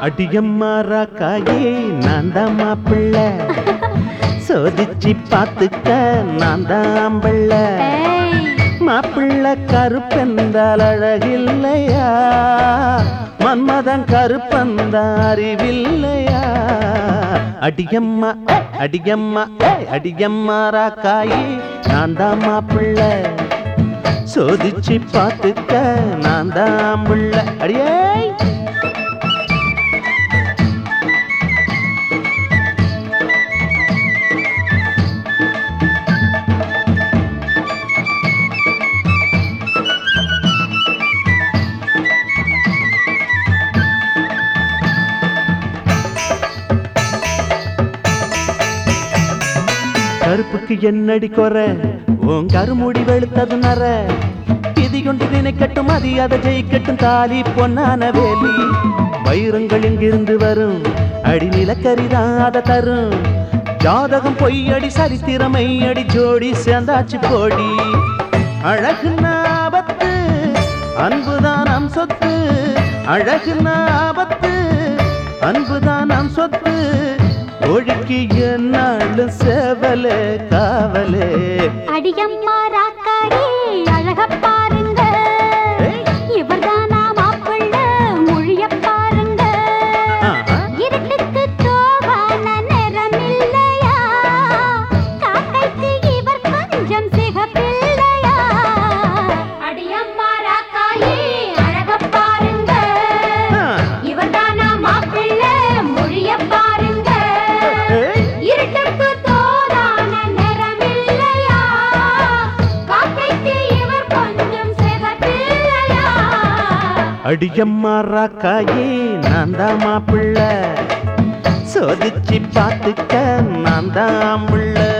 அடியம்மா ராக்காயே நான் தான் மாப்பிள்ள சோதிச்சு பார்த்துக்க நான் தான் ஆம்பள்ள ஏய், மாப்பிள்ள கருப்பெந்தால் அழகில்லையா மன்மதன் கருப்பந்தான் அறிவில்லையா அடியம்மா ஏ, அடியம்மா ஏ, அடியம்மா ராக்காயே நான் தான் மாப்பிள்ள சோதிச்சு பார்த்துக்க நான் தான் புள்ள அடியே கருப்புக்கு என்னடி குறை உன் கருமுடி வெளுத்தது நர விதி கொண்டு நினைக்கட்டும் அது அதை ஜெயிக்கட்டும் தாலி பொன்னான வேலி வைரங்கள் எங்கிருந்து வரும் அடி நிலக்கரிதான் அதை தரும் ஜாதகம் பொய்யடி சரித்திரமை அடி ஜோடி சேர்ந்தாச்சு போடி அழகு ஆபத்து அன்புதான் நம் சொத்து அழகு ஆபத்து அன்புதான் நம் சொத்து ஒழுக்கி என்னாலும் சேவலே காவலே அடியம்மா ராக்காயே அழக பாருங்க இவர்தானா மாப்பிள்ள மொழிய பாருங்க ஆஹா. இருட்டுக்கு தோவான நிறமில்லையா காக்கைக்கு இவர் கொஞ்சம் சிகப்பில்லையா அடியம்மா ராக்காயே அழக பாருங்க ஆ. இவர்தானா மாப்பிள்ள மொழிய பாருங்க ஏய். இருட்டுக்கு தோதான நிறமில்லையா காக்கைக்கு இவர் கொஞ்சம் சிகப்பில்லையா அடியம்மா ராக்காயே நான் தான் மாப்பிள்ள சோதிச்சு பார்த்துக்க நான் தான் புள்ள